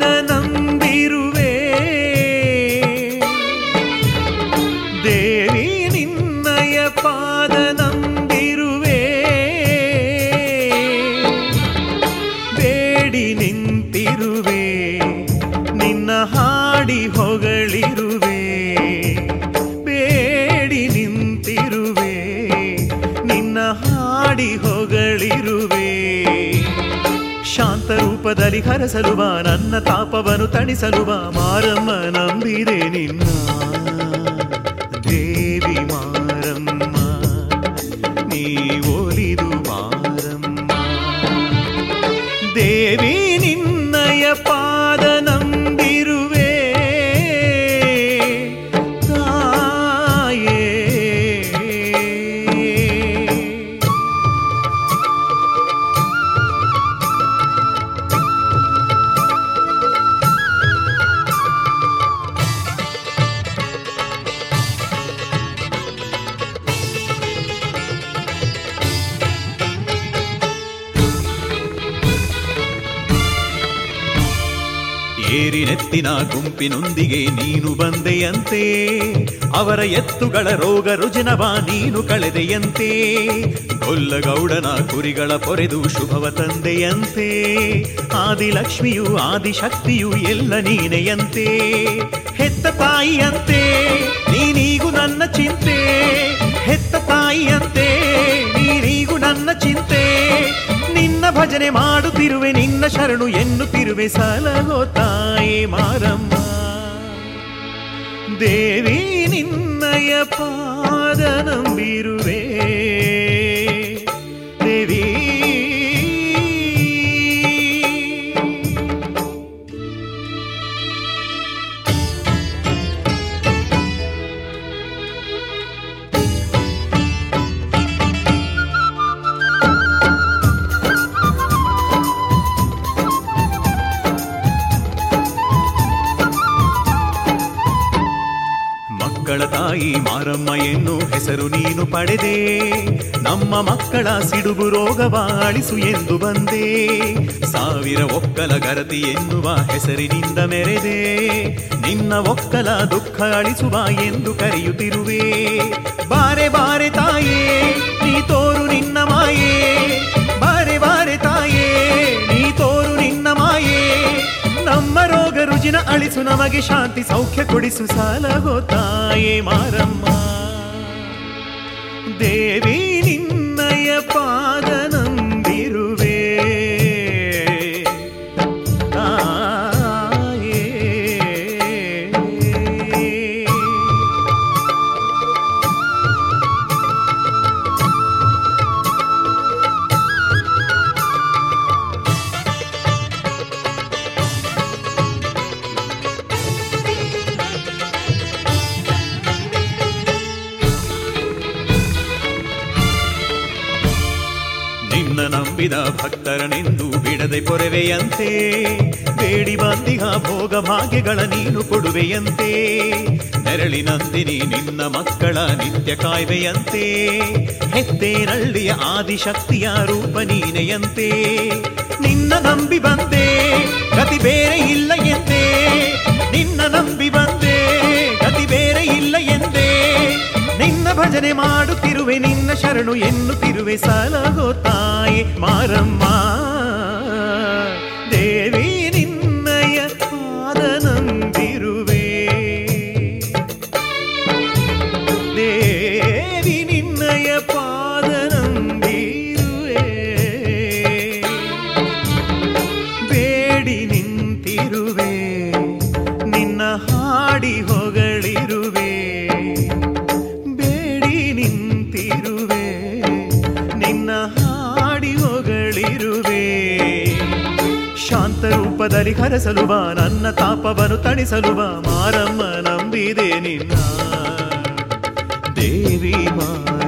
ನಂಬಿರುವೆ ದೇವಿ ನಿನ್ನಯ ಪಾದ ನಂಬಿರುವೆ ಬೇಡಿ ನಿಂತಿರುವೆ ನಿನ್ನ ಹಾಡಿ ಹೊಗಳಿರುವೆ ಬೇಡಿ ನಿಂತಿರುವೆ ನಿನ್ನ ಹಾಡಿ ಹೊಗಳಿರುವೆ ಶಾಂತ ರೂಪದಲ್ಲಿ ಹರಸಲು ಬಾ ನನ್ನ ತಾಪವನ್ನು ತಣಿಸಲು ಬಾ ಮಾರಮ್ಮ ನಂಬಿದೆ ನಿನ್ನ ದೇವಿ ಮಾರಮ್ಮ ನೀ ಒಲಿದು ಮಾರಮ್ಮ ದೇವಿ ನಿನ್ನಯ ಪಾದ ನಂಬಿರುವೆ ತಾಯೇ ಏರಿನೆತ್ತಿನ ಗುಂಪಿನೊಂದಿಗೆ ನೀನು ಬಂದೆಯಂತೆ ಅವರ ಎತ್ತುಗಳ ರೋಗ ರುಜಿನವ ನೀನು ಕಳೆದೆಯಂತೆ ಗೊಲ್ಲಗೌಡನ ಕುರಿಗಳ ಪೊರೆದು ಶುಭವ ತಂದೆಯಂತೆ ಆದಿಲಕ್ಷ್ಮಿಯು ಆದಿಶಕ್ತಿಯು ಎಲ್ಲ ನೀನೆಯಂತೆ ಹೆತ್ತ ತಾಯಿಯಂತೆ ನೀನೀಗೂ ನನ್ನ ಚಿಂತೆ ಹೆತ್ತ ತಾಯಿಯಂತೆ ನೀನೀಗೂ ನನ್ನ ಚಿಂತೆ ನಿನ್ನ ಭಜನೆ ಮಾಡುತ್ತಿರುವೆ ನಿನ್ನ ಶರಣು ಎನ್ನುತ್ತಿರುವೆ ಸಲಹೋ ತಾಯೇ ಮಾರಮ್ಮ ದೇವಿ ನಿನ್ನಯ ಪಾದ ನಂಬಿರುವೆ ದೇವಿ ಮಕ್ಕಳ ತಾಯಿ ಮಾರಮ್ಮ ಎನ್ನು ಹೆಸರು ನೀನು ಪಡೆದೆ ನಮ್ಮ ಮಕ್ಕಳ ಸಿಡುಬು ರೋಗವ ಅಳಿಸು ಎಂದು ಬಂದೆ ಸಾವಿರ ಒಕ್ಕಲ ಗರತಿ ಎನ್ನುವ ಹೆಸರಿನಿಂದ ಮೆರೆದೆ ನಿನ್ನ ಒಕ್ಕಲ ದುಃಖ ಅಳಿಸುವ ಎಂದು ಕರೆಯುತ್ತಿರುವೆ ಬಾರೆ ಬಾರೆ ತಾಯೇ ನೀ ತೋರು ನಿನ್ನ ಮಾಯೇ ಬಾರೆ ಬಾರೆ ತಾಯೇ ನೀ ತೋರು ನಿನ್ನ ಮಾಯೇ ನಮ್ಮ ರೋಗ ರುಜಿನ ಅಳಿಸು ನಮಗೆ ಶಾಂತಿ ಸೌಖ್ಯ ಕೊಡಿಸು ಸಾಲಗೋ ತಾಯೇ ಮಾರಮ್ಮ ದೇವಿ ನಿನ್ನಯ ಪಾದ ನಂಬಿರುವೆ ತಾಯೇ ನಿನ್ನ ನಂಬಿದ ಭಕ್ತರನೆಂದು ಬಿಡದೆ ಪೊರೆವೆಯಂತೆ ಬೇಡಿ ಬಂದಿಗ ಭೋಗ ಭಾಗ್ಯಗಳ ನೀನು ಕೊಡುವೆಯಂತೆ ನೆರಳಿನಂದಿನಿ ನಿನ್ನ ಮಕ್ಕಳ ನಿತ್ಯ ಕಾಯ್ವೆಯಂತೆ ಹೆತ್ತೇನಳ್ಳಿಯ ಆದಿಶಕ್ತಿಯ ರೂಪ ನೀನೆಯಂತೆ ನಿನ್ನ ನಂಬಿ ಬಂದೆ ಗತಿ ಬೇರೆ ಇಲ್ಲ ಎಂದೇ ನಿನ್ನ ನಂಬಿ ಬಂದೆ ಗತಿ ಬೇರೆ ಇಲ್ಲ ಎಂದೇ ನಿನ್ನ ಭಜನೆ ಮಾಡುತ್ತಿರುವೆ ನಿನ್ನ ಶರಣು ಎನ್ನುತ್ತಿರುವೆ ಸಲಹೋ ತಾಯಿ ಮಾರಮ್ಮ ದೇವಿ ನಿನ್ನಯ ಪಾದ ನಂಬಿರುವೆ ದೇವಿ ನಿನ್ನಯ ಪಾದ ನಂಬಿರುವೆ ಬೇಡಿ ನಿಂತಿರುವೆ ನಿನ್ನ ಹಾಡಿ ಹೊಗಳಿರುವೆ ಬೇಡಿ ನಿಂತಿರುವೆ ನಿನ್ನ ಹಾಡಿ ಹೊಗಳಿರುವೆ ಶಾಂತ ರೂಪದಲ್ಲಿ ಹರಸಲು ಬಾ ನನ್ನ ತಾಪವನ್ನು ತಣಿಸಲು ಬಾ ಮಾರಮ್ಮ ನಂಬಿದೆ ನಿನ್ನ ದೇವಿ ಮಾರ